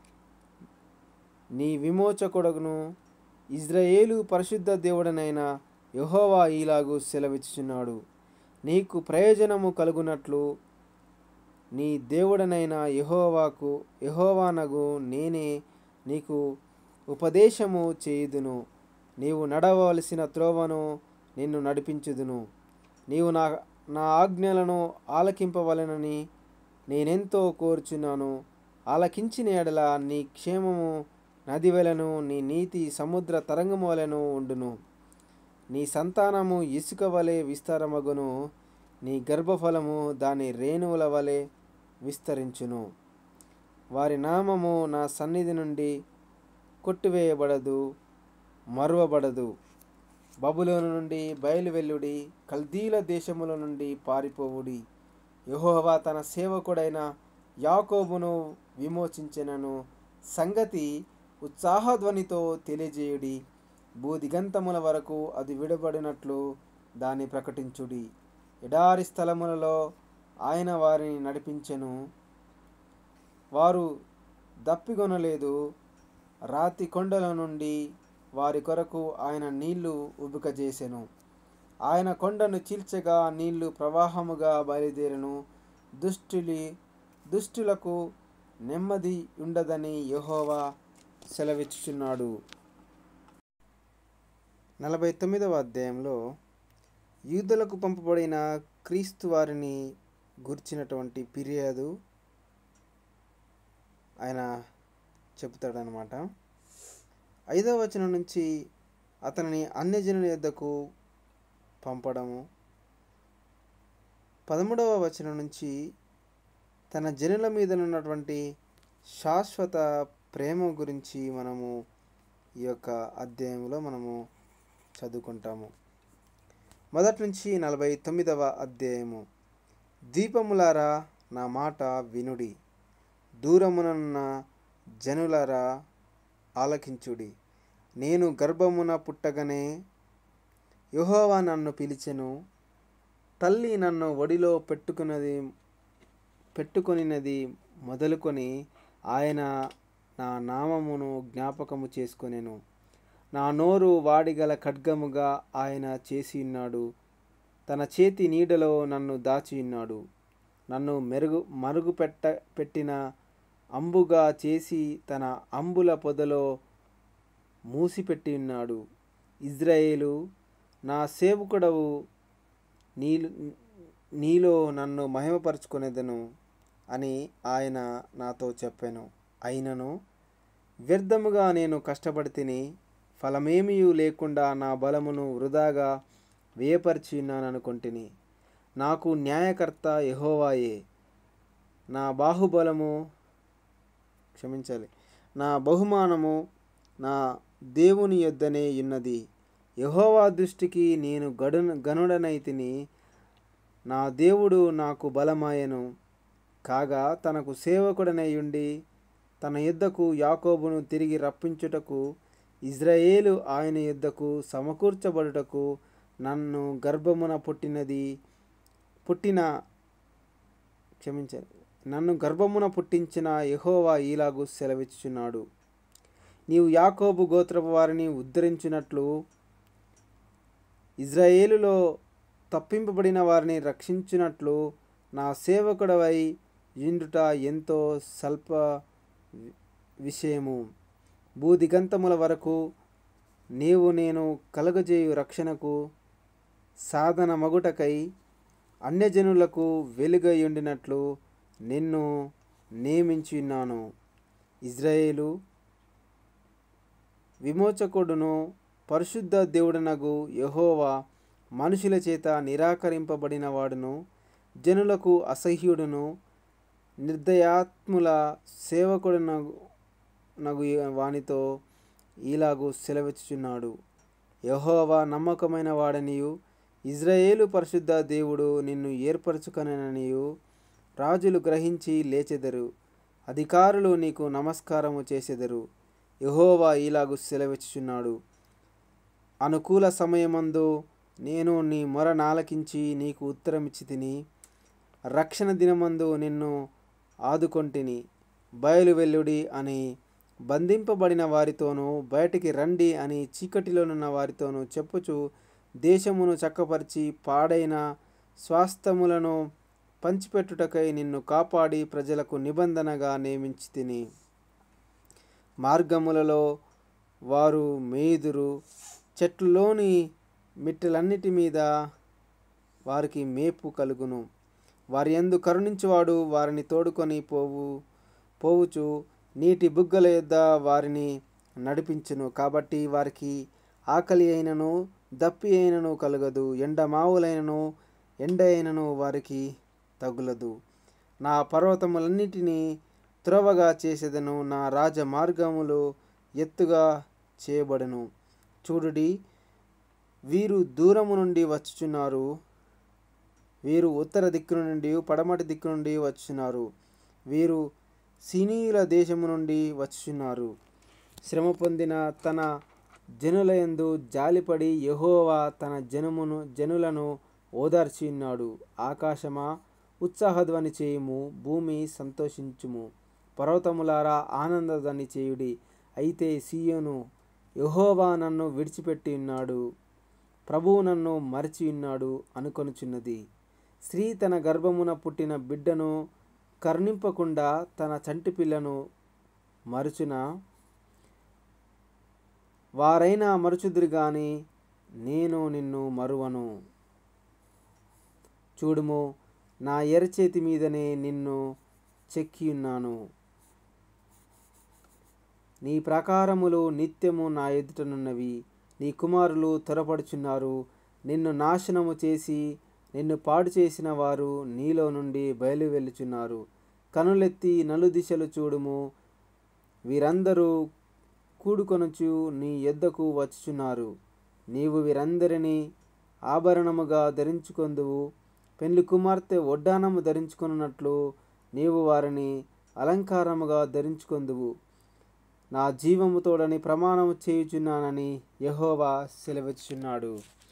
S1: నీ విమోచకుడగును ఇజ్రాయేలు పరిశుద్ధ దేవుడనైన యెహోవా ఈలాగు సెలవిచ్చుచున్నాడు నీకు ప్రయోజనము కలుగునట్లు నీ దేవుడనైన యెహోవాకు యెహోవానగు నేనే నీకు ఉపదేశము చేయుదును నీవు నడవలసిన త్రోవను నిన్ను నడిపించుదును నీవు నా నా ఆజ్ఞలను ఆలకింపవలెనని నేనెంతో కోరుచున్నాను ఆలకించిన ఎడల నీ క్షేమము నది వలెను నీ నీతి సముద్ర తరంగము వలెను ఉండును నీ సంతానము ఇసుక వలె విస్తారమగును నీ గర్భఫలము దాని రేణువుల వలె విస్తరించును వారి నామము నా సన్నిధి నుండి కొట్టివేయబడదు మరువబడదు బబులోను నుండి బయలువెల్లుడి కల్దీల దేశముల నుండి పారిపోవుడి యెహోవా తన సేవకుడైన యాకోబును విమోచించెనను సంగతి ఉత్సాహధ్వనితో తెలియజేయుడి భూదిగంతముల వరకు అది విడబడినట్లు దాన్ని ప్రకటించుడి ఎడారి స్థలములలో ఆయన వారిని నడిపించెను వారు దప్పిగొనలేదు రాతి కొండల నుండి వారి కొరకు ఆయన నీళ్లు ఉబుకజేసెను ఆయన కొండను చీల్చగా నీళ్లు ప్రవాహముగా బయలుదేరెను దుష్టులి దుష్టులకు నెమ్మది ఉండదని యెహోవా సెలవిచ్చుచున్నాడు నలభై తొమ్మిదవ అధ్యాయంలో యూదులకు పంపబడిన క్రీస్తు వారిని గుర్చినటువంటి ఫిర్యాదు ఆయన చెప్తాడనమాట ఐదవ వచనం నుంచి అతనిని అన్యజనుల యొద్దకు పంపడము పదమూడవ వచనం నుంచి తన జనుల మీద ఉన్నటువంటి శాశ్వత ప్రేమ గురించి మనము ఈ యొక్క అధ్యాయంలో మనము చదువుకుంటాము మొదటి నుంచి నలభై తొమ్మిదవ అధ్యాయము దీపములారా నా మాట వినుడి దూరమునున్న జనులారా ఆలకించుడి నేను గర్భమున పుట్టగనే యెహోవా నన్ను పిలిచెను తల్లి నన్ను ఒడిలో పెట్టుకున్నది పెట్టుకొనినది మొదలుకొని ఆయన నా నామమును జ్ఞాపకము చేసుకొనెను నా నోరు వాడిగల ఖడ్గముగా ఆయన చేసి ఉన్నాడు తన చేతి నీడలో నన్ను దాచి ఉన్నాడు నన్ను మెరుగు మరుగు పెట్ట పెట్టిన అంబుగా చేసి తన అంబుల పొదలో మూసిపెట్టి ఉన్నాడు ఇజ్రాయేలు నా సేవకుడవు నీ నీలో నన్ను మహిమపరుచుకునేదను అని ఆయన నాతో చెప్పాను అయినను వ్యర్థముగా నేను కష్టపడి తిని ఫలమేమీ లేకుండా నా బలమును వృధాగా వ్యయపరిచి ఉన్నాననుకొంటిని నాకు న్యాయకర్త యెహోవాయే నా బాహుబలము క్షమించాలి నా బహుమానము నా దేవుని యొద్దనే ఉన్నది యెహోవా దృష్టికి నేను గడు గనుడనైతిని నా దేవుడు నాకు బలమాయను కాగా తనకు సేవకుడనై ఉండి తన యుద్ధకు యాకోబును తిరిగి రప్పించుటకు ఇజ్రాయేలు ఆయన యుద్ధకు సమకూర్చబడుటకు నన్ను గర్భమున పుట్టినది పుట్టిన క్షమించాలి నన్ను గర్భమున పుట్టించిన యెహోవా ఈలాగు సెలవిచ్చుచున్నాడు నీవు యాకోబు గోత్రపు వారిని ఉద్ధరించినట్లు ఇజ్రాయేలులో తప్పింపబడిన వారిని రక్షించినట్లు నా సేవకుడవై ఇండుట ఎంతో స్వల్ప వి- విషయము భూదిగంతముల వరకు నీవు నేను కలుగజేయు రక్షణకు సాధన మగుటకై అన్యజనులకు వెలుగయుండినట్లు నిన్ను నియమించున్నాను ఇజ్రాయేలు విమోచకుడును పరిశుద్ధ దేవుడనగు యెహోవా మనుషుల చేత నిరాకరింపబడిన వాడును జనులకు అసహ్యుడును నిర్దయాత్ముల సేవకుడునగు నగు వానితో ఈలాగు సెలవిచ్చుచున్నాడు యెహోవా నమ్మకమైన వాడనియు ఇజ్రాయేలు పరిశుద్ధ దేవుడు నిన్ను ఏర్పరచుకొననియు రాజులు గ్రహించి లేచెదరు అధికారులు నీకు నమస్కారము చేసెదరు యెహోవా ఈలాగు సెలవిచ్చుచున్నాడు అనుకూల సమయమందు నేను నీ మొర నాలకించి నీకు ఉత్తరమిచ్చి తిని రక్షణ దినమందు నిన్ను ఆదుకొంటిని బయలు వెల్లుడి అని బంధింపబడిన వారితోనూ బయటికి రండి అని చీకటిలోనున్న వారితోనూ చెప్పుచు దేశమును చక్కపరిచి పాడైన స్వాస్థములను పంచిపెట్టుటకై నిన్ను కాపాడి ప్రజలకు నిబంధనగా నియమించి తిని మార్గములలో వారు మేదురు చెట్లులోని మిట్టెలన్నిటి మీద వారికి మేపు కలుగును వారి యందు కరుణించువాడు వారిని తోడుకొని పోవు పోవుచు నీటి బుగ్గల యొద్ద వారిని నడిపించును కాబట్టి వారికి ఆకలి అయినను దప్పి అయినను కలగదు ఎండమావులైనను ఎండ అయినను వారికి తగులదు నా పర్వతములన్నిటినీ త్రోవగా చేసేదను నా రాజ మార్గములు ఎత్తుగా చేయబడను చూడుడి వీరు దూరము నుండి వచ్చుచున్నారు వీరు ఉత్తర దిక్కు నుండి పడమటి దిక్కు నుండి వచ్చుచున్నారు వీరు సినీయుల దేశము నుండి వచ్చుచున్నారు శ్రమ పొందిన తన జనులయందు జాలిపడి యెహోవా తన జనమును జనులను ఓదార్చి ఉన్నాడు ఆకాశమా ఉత్సాహధ్వని చేయుము భూమి సంతోషించుము పర్వతములారా ఆనందధ్వని చేయుడి అయితే సీయోను యెహోవా నన్ను విడిచిపెట్టి ఉన్నాడు ప్రభువు నన్ను మరచి ఉన్నాడు అనుకొనుచున్నది స్త్రీ తన గర్భమున పుట్టిన బిడ్డను కరుణింపకుండా తన చంటి పిల్లను మరుచున వారైనా మరుచుదురు గాని నేను నిన్ను మరువను చూడుము నా ఎరచేతి మీదనే నిన్ను చెక్కి ఉన్నాను నీ ప్రకారములు నిత్యము నా ఎదుటనున్నవి నీ కుమారులు త్వరపడుచున్నారు నిన్ను నాశనము చేసి నిన్ను పాడు చేసిన వారు నీలో నుండి బయలు వెళ్ళుచున్నారు కనులెత్తి నలుదిశలు చూడుము వీరందరూ కూడుకొనుచు నీ యొద్దకు వచ్చుచున్నారు నీవు వీరందరినీ ఆభరణముగా ధరించుకొందువు పెళ్లి కుమార్తె ఒడ్డానము ధరించుకొనున్నట్లు నీవు వారిని అలంకారముగా ధరించుకొందువు నా జీవము తోడని ప్రమాణము చేయుచున్నానని యెహోవా సెలవిచ్చుచున్నాడు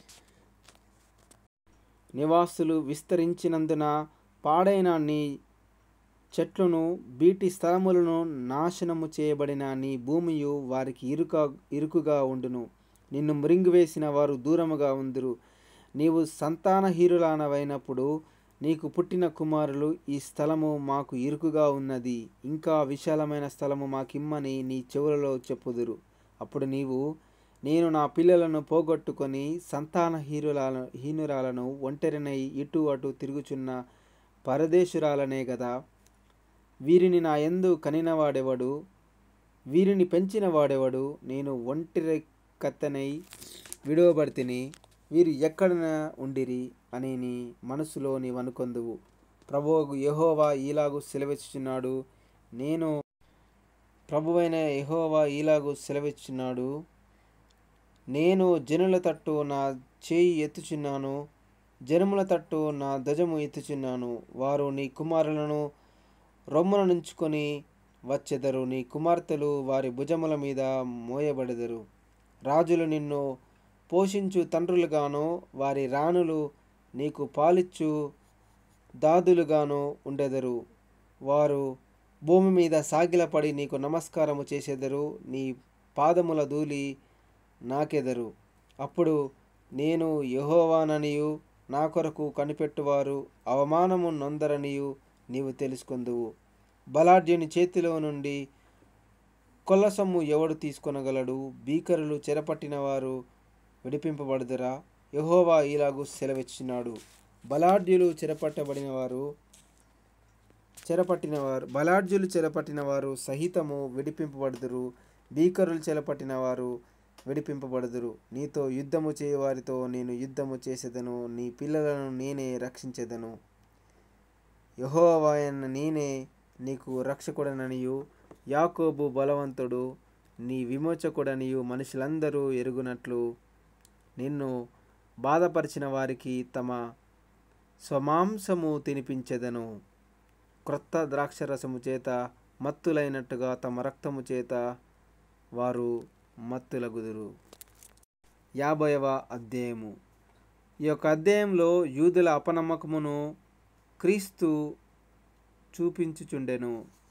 S1: నివాసులు విస్తరించినందున పాడైన నీ చెట్లను బీటి స్థలములను నాశనము చేయబడిన నీ భూమియు వారికి ఇరుక ఇరుకుగా ఉండును నిన్ను మృంగివేసిన వారు దూరముగా ఉందురు నీవు సంతానహీరులానవైనప్పుడు నీకు పుట్టిన కుమారులు ఈ స్థలము మాకు ఇరుకుగా ఉన్నది ఇంకా విశాలమైన స్థలము మాకిమ్మని నీ చెవులలో చెప్పుదురు అప్పుడు నీవు నేను నా పిల్లలను పోగొట్టుకొని సంతానహీరుల హీనురాలను ఒంటరినై ఇటు అటు తిరుగుచున్న పరదేశురాలనే గదా వీరిని నా యందు కనినవాడెవడు వీరిని పెంచిన వాడెవడు నేను ఒంటరి కత్తనై విడువబడితిని వీరు ఎక్కడ ఉండిరి అని నీ మనసులో నీవనుకొందువు ప్రభువు యెహోవా ఈలాగు సెలవిచ్చుచున్నాడు నేను ప్రభువైన యెహోవా ఈలాగు సెలవిచ్చున్నాడు నేను జనుల తట్టు నా చేయి ఎత్తుచున్నాను జనముల తట్టు నా ధ్వజము ఎత్తుచున్నాను వారు నీ కుమారులను రొమ్మున నుంచుకొని వచ్చెదరు నీ కుమార్తెలు వారి భుజముల మీద మోయబడెదరు రాజులు నిన్ను పోషించు తండ్రులుగాను వారి రాణులు నీకు పాలిచ్చు దాదులుగాను ఉండెదరు వారు భూమి మీద సాగిలపడి నీకు నమస్కారము చేసెదరు నీ పాదముల ధూళి నాకెదరు అప్పుడు నేను యహోవాననియు నా కొరకు కనిపెట్టువారు అవమానము నొందరనియు నీవు తెలుసుకుందువు బలాఢ్యుని చేతిలో నుండి కొల్లసొమ్ము ఎవడు తీసుకొనగలడు భీకరులు చెరపట్టిన వారు విడిపింపబడుదరా యహోవా ఇలాగు సెలవిచ్చినాడు బలాఢ్యులు చెరపట్టబడిన వారు చెరపట్టిన వారు బలాఢ్యులు చెరపట్టిన వారు సహితము విడిపింపబడుదురు భీకరులు చెరపట్టిన వారు విడిపింపబడుదురు నీతో యుద్ధము చేయవారితో నేను యుద్ధము చేసేదను నీ పిల్లలను నేనే రక్షించెదను యహోవాయన్న నేనే నీకు రక్షకుడననియు యాకోబు బలవంతుడు నీ విమోచకుడనియు మనుషులందరూ ఎరుగునట్లు నిన్ను బాధపరిచిన వారికి తమ స్వమాంసము తినిపించెదను క్రొత్త ద్రాక్షరసము చేత మత్తులైనట్టుగా తమ రక్తము చేత వారు మత్తులగుదురు యాభైవ అధ్యాయము ఈ యొక్క అధ్యాయంలో యూదుల అపనమ్మకమును క్రీస్తు చూపించుచుండెను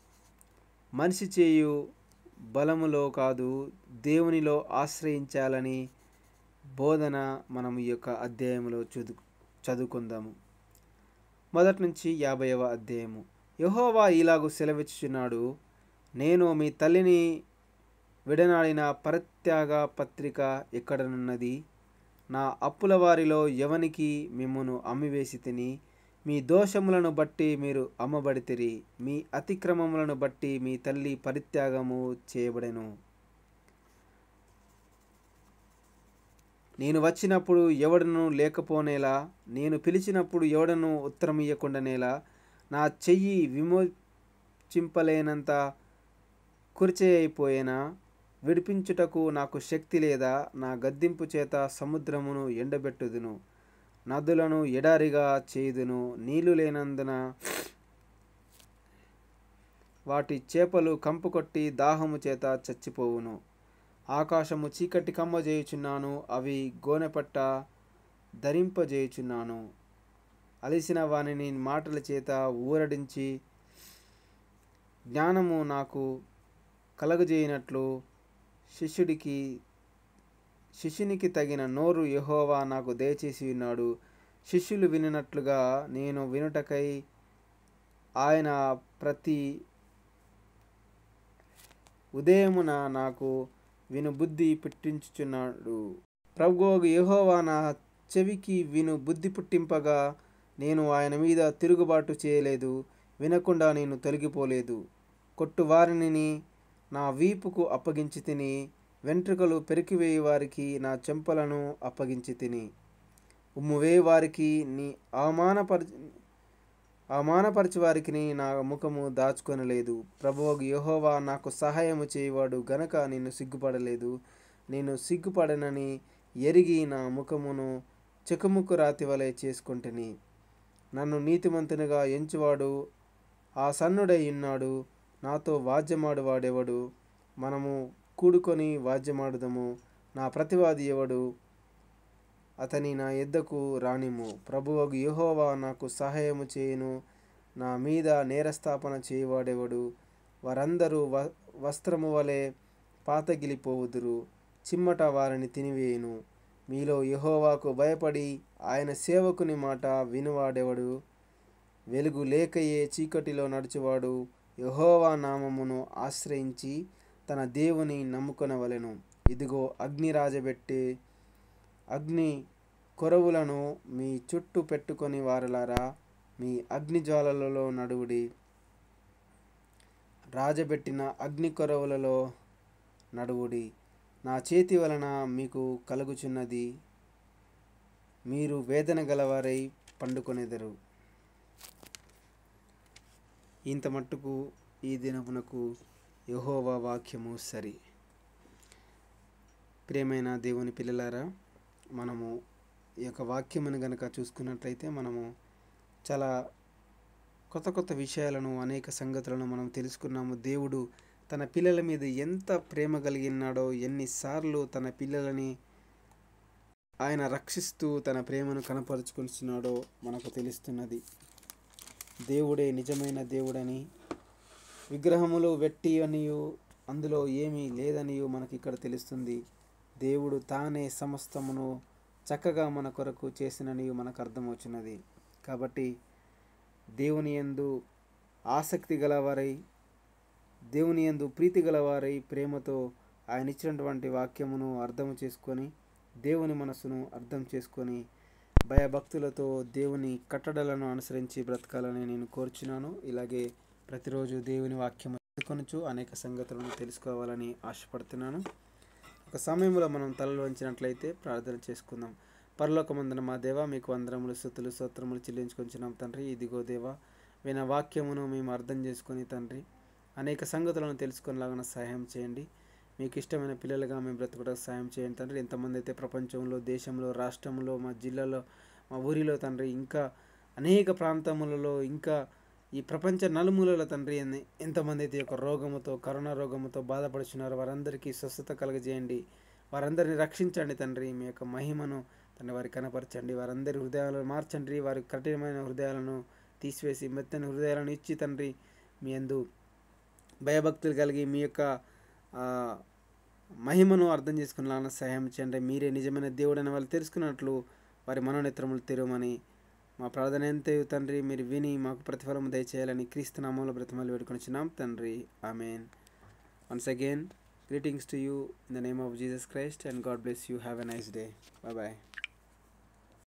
S1: మనిషి చేయు బలములో కాదు దేవునిలో ఆశ్రయించాలని బోధన మనం ఈ యొక్క అధ్యాయంలో చదువు చదువుకుందాము మొదటి నుంచి యాభైవ అధ్యాయము యహోవా ఇలాగు సెలవిచ్చుచున్నాడు నేను మీ తల్లిని విడనాడిన పరిత్యాగ పత్రిక ఎక్కడనున్నది నా అప్పుల వారిలో ఎవనికి మిమ్మును అమ్మివేసి తిని మీ దోషములను బట్టి మీరు అమ్మబడితిరి మీ అతిక్రమములను బట్టి మీ తల్లి పరిత్యాగము చేయబడెను నేను వచ్చినప్పుడు ఎవడను లేకపోనేలా నేను పిలిచినప్పుడు ఎవడను ఉత్తరం ఇయ్యకుండానేలా నా చెయ్యి విమోచింపలేనంత కురిచే అయిపోయేనా విడిపించుటకు నాకు శక్తి లేదా నా గద్దింపు చేత సముద్రమును ఎండబెట్టుదును నదులను ఎడారిగా చేయుదును నీళ్లు లేనందున వాటి చేపలు కంపు కొట్టి దాహము చేత చచ్చిపోవును ఆకాశము చీకటి కమ్మ చేయుచున్నాను అవి గోనెపట్ట ధరింపజేయుచున్నాను అలిసిన వానిని మాటల చేత ఊరడించి జ్ఞానము నాకు కలగజేయనట్లు శిష్యుడికి శిష్యునికి తగిన నోరు యహోవా నాకు దయచేసి ఉన్నాడు శిష్యులు వినినట్లుగా నేను వినుటకై ఆయన ప్రతి ఉదయమున నాకు విను బుద్ధి పుట్టించుచున్నాడు ప్రభువు యహోవా నా చెవికి విను బుద్ధి పుట్టింపగా నేను ఆయన మీద తిరుగుబాటు చేయలేదు వినకుండా నేను తొలగిపోలేదు కొట్టువారిని నా వీపుకు అప్పగించి తిని వెంట్రుకలు పెరికివేయి వారికి నా చెంపలను అప్పగించి తిని ఉమ్మువేయి వారికి నీ అవమానపరి అవమానపరచి వారికి నా ముఖము దాచుకొనలేదు ప్రభువు యహోవా నాకు సహాయము చేయవాడు గనక నేను సిగ్గుపడలేదు నేను సిగ్గుపడనని ఎరిగి నా ముఖమును చెకుముక్కు రాతి వలె చేసుకుంటుని నన్ను నీతిమంతునిగా ఎంచువాడు ఆ సన్నుడై ఉన్నాడు నాతో వాద్యమాడు వాడెవడు మనము కూడుకొని వాద్యమాడుదము నా ప్రతివాది ఎవడు అతని నా ఎద్దకు రానిము ప్రభువగు యెహోవా నాకు సహాయము చేయును నా మీద నేరస్థాపన చేయవాడెవడు వారందరూ వ వస్త్రము వలె పాతగిలిపోవుదురు చిమ్మట వారిని తినివేయును మీలో యెహోవాకు భయపడి ఆయన సేవకుని మాట వినువాడెవడు వెలుగు లేకయే చీకటిలో నడుచువాడు యెహోవా నామమును ఆశ్రయించి తన దేవుని నమ్ముకొనవలెను ఇదిగో అగ్ని రాజబెట్టి అగ్ని కొరవులను మీ చుట్టూ పెట్టుకొని వారలారా మీ అగ్ని జ్వాలలలో నడువుడి రాజబెట్టిన అగ్ని కొరవులలో నడువుడి నా చేతి వలన మీకు కలుగుచున్నది మీరు వేదన గలవారై పండుకొనెదరు ఇంత మట్టుకు ఈ దినమునకు యహోవా వాక్యము సరి ప్రియమైన దేవుని పిల్లలారా మనము ఈ యొక్క వాక్యమును గనక చూసుకున్నట్లయితే మనము చాలా కొత్త కొత్త విషయాలను అనేక సంగతులను మనం తెలుసుకున్నాము దేవుడు తన పిల్లల మీద ఎంత ప్రేమ కలిగి ఉన్నాడో ఎన్నిసార్లు తన పిల్లలని ఆయన రక్షిస్తూ తన ప్రేమను కనపరుచుకుంటున్నాడో మనకు తెలుస్తున్నది దేవుడే నిజమైన దేవుడని విగ్రహములు వెట్టి అనియు అందులో ఏమీ లేదనియు మనకి ఇక్కడ తెలుస్తుంది దేవుడు తానే సమస్తమును చక్కగా మన కొరకు చేసిననియు మనకు అర్థమవుతున్నది కాబట్టి దేవుని యందు ఆసక్తి గలవారై దేవుని యందు ప్రీతి గలవారై ప్రేమతో ఆయన ఇచ్చినటువంటి వాక్యమును అర్థం చేసుకొని దేవుని మనసును అర్థం చేసుకొని భయభక్తులతో దేవుని కట్టడలను అనుసరించి బ్రతకాలని నేను కోరుచున్నాను ఇలాగే ప్రతిరోజు దేవుని వాక్యము చదువుకొనుచు అనేక సంగతులను తెలుసుకోవాలని ఆశపడుతున్నాను ఒక సమయంలో మనం తలలు వంచినట్లయితే ప్రార్థన చేసుకుందాం పరలోకమందున మా దేవ మీకు వందరములు స్థుతులు స్తోత్రములు చెల్లించుకొంచున్నాం తండ్రి ఇదిగో దేవ విన వాక్యమును మేము అర్థం చేసుకొని తండ్రి అనేక సంగతులను తెలుసుకునేలాగా సహాయం చేయండి మీకు ఇష్టమైన పిల్లలుగా మేము బ్రతకడానికి సహాయం చేయండి తండ్రి ఎంతమంది అయితే ప్రపంచంలో దేశంలో రాష్ట్రంలో మా జిల్లాలో మా ఊరిలో తండ్రి ఇంకా అనేక ప్రాంతములలో ఇంకా ఈ ప్రపంచ నలుమూలల తండ్రి ఎన్ని- ఎంతమంది అయితే ఈ యొక్క రోగముతో కరోనా రోగముతో బాధపడుచున్నారో వారందరికీ స్వస్థత కలగజేయండి వారందరిని రక్షించండి తండ్రి మీ యొక్క మహిమను తండ్రి వారికి కనపరచండి వారందరి హృదయాలను మార్చండి వారి కఠినమైన హృదయాలను తీసివేసి మెత్తని హృదయాలను ఇచ్చి తండ్రి మీ అందు భయభక్తులు కలిగి మీ యొక్క ఆ, మహిమను అర్థం చేసుకునేలాగా సహాయం చేయండి మీరే నిజమైన దేవుడు అని వాళ్ళు తెలుసుకున్నట్లు వారి మనోనేత్రములు తెరవమని మా ప్రార్థన ఎంత తండ్రి మీరు విని మాకు ప్రతిఫలం దయచేయాలని క్రీస్తు నామంలో బ్రతిమలు వేడుకొనిచున్నాం తండ్రి amen once again greetings to you in the name of Jesus Christ and God bless you have a nice day bye bye